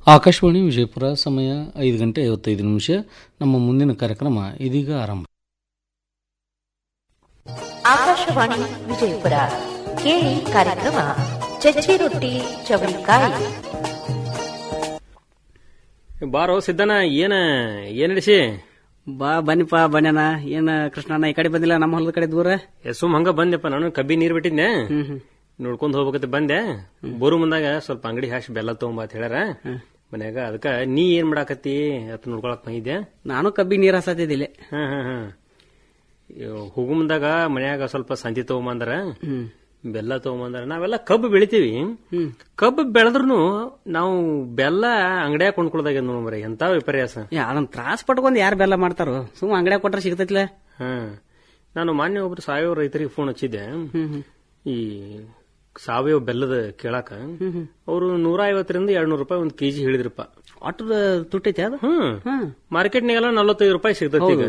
ಆಕಾಶವಾಣಿ ವಿಜಯಪುರ ಸಮಯ ಐದು ಗಂಟೆ ಐವತ್ತೈದು ನಿಮಿಷ ನಮ್ಮ ಮುಂದಿನ ಕಾರ್ಯಕ್ರಮ ಇದೀಗ ಆರಂಭ ಆಕಾಶವಾಣಿ ವಿಜಯಪುರ ಕೇಳಿ ಕಾರ್ಯಕ್ರಮ ಚಚ್ಚಿ ರೊಟ್ಟಿ ಚವಳಿಕಾಯಿ ಬಾರೋ ಸಿದ್ದನ ಏನ ಏನ್ ನಡೆಸಿ ಬಾ ಬನ್ನಿಪ್ಪ ಬನ್ಯನ ಏನ್ ಕೃಷ್ಣಣ್ಣ ಈ ಕಡೆ ಬಂದಿಲ್ಲ ನಮ್ಮ ಹೊಲದ ಕಡೆ ದೂರ ಸುಮ್ ಹಂಗ ಬಂದೆಪ್ಪ ನಾನು ಕಬ್ಬಿ ನೀರ್ ಬಿಟ್ಟಿದ್ನೆ ನೋಡ್ಕೊಂಡ್ ಹೋಗ್ಬೇಕಂತ ಬಂದೆ ಬರು ಮುಂದಾಗ ಸ್ವಲ್ಪ ಅಂಗಡಿ ಹಾಸಿ ಬೆಲ್ಲ ತಗೊಂಬ ಅಂತ ಹೇಳ್ಯಾರ ಮನ್ಯಾಗ ಅದಕ್ಕ ನೀ ಏನ್ ಮಾಡಾಕತ್ತಿ ಅತ್ ನೋಡ್ಕೊಳಕ್ ಬಂದಿದ್ದೆ ನಾನು ಕಬ್ಬಿ ನೀರ್ ಹಸತಿದ್ದಿಲ್ಲ ಹಾ ಹಾ ಹಾ ಹೋಗು ಮುಂದಾಗ ಮನ್ಯಾಗ ಸ್ವಲ್ಪ ಸಂತಿ ತಗೊಂಬಂದಾರ ಬೆಲ್ಲ ತಗೊಂಬಂದಾರ ನಾವೆಲ್ಲ ಕಬ್ಬು ಬೆಳಿತೀವಿ ಕಬ್ಬು ಬೆಳೆದ್ರು ನಾವು ಬೆಲ್ಲ ಅಂಗಡಿಯಾಗ ಕೊಂಡ್ಕೊಳ್ದಾಗ ನೋಡ್ಬರ ಎಂತ ವಿಪರ್ಯಾಸ ಅದನ್ನ ತ್ರಾಸ್ ಪಟ್ಕೊಂಡ್ ಯಾರು ಬೆಲ್ಲ ಮಾಡ್ತಾರೋ ಸುಮ್ ಅಂಗಡಿಯಾಗ ಕೊಟ್ರೆ ಸಿಗ್ತೈತ್ಲ ಹಾ ನಾನು ಮಾನ್ಯ ಒಬ್ರು ಸಾವಯವ ರೈತರಿಗೆ ಫೋನ್ ಹಚ್ಚಿದ್ದೆ ಈ ಸಾವಯವ ಬೆಲ್ಲದ ಕೇಳಾಕ ಅವರು ನೂರ ಐವತ್ತರಿಂದ ಎರಡ್ ನೂರು ರೂಪಾಯಿ ಒಂದ್ ಕೆಜಿ ಹೇಳಿದ್ರಪ್ಪ ಒಟ್ಟು ತುಟ್ಟೈತಿ ಅದು ಹ್ಮ್ ಮಾರ್ಕೆಟ್ನಾಗೆಲ್ಲ ನಲವತ್ತೈದು ರೂಪಾಯಿ ಸಿಗ್ತೈತಿ ಈಗ